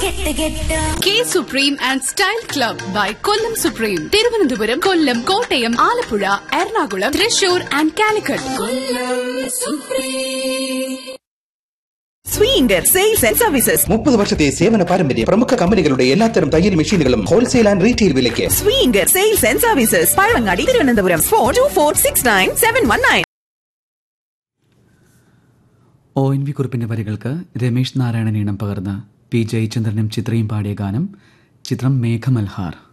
കെട്ട് കെട്ട് K supreme and style club by Kollam supreme Thiruvananthapuram Kollam Kottayam Alappuzha Ernakulam Thrissur and Calicut സ്വീങ്കർ സെയിൽസ് ആൻഡ് സർവീസസ് മുപ്പത് വർഷത്തെ സേവന പാരമ്പര്യം പ്രമുഖ കമ്പനികളുടെ എല്ലാത്തരം തയ്യൽ മെഷീനുകളും ഹോൾസെയിൽ ആൻഡ് റീറ്റെയിൽ വിലയ്ക്ക് സ്വീങ്കർ sales and services Pazhavangadi Thiruvananthapuram four two four six nine seven one nine O N V കുറിപ്പിന്റെ വരികൾക്ക് രമേശ് നാരായണൻ ഈണം പകർന്ന് പി ജയചന്ദ്രനും ചിത്രയും പാടിയ ഗാനം ചിത്രം മേഘമൽഹാർ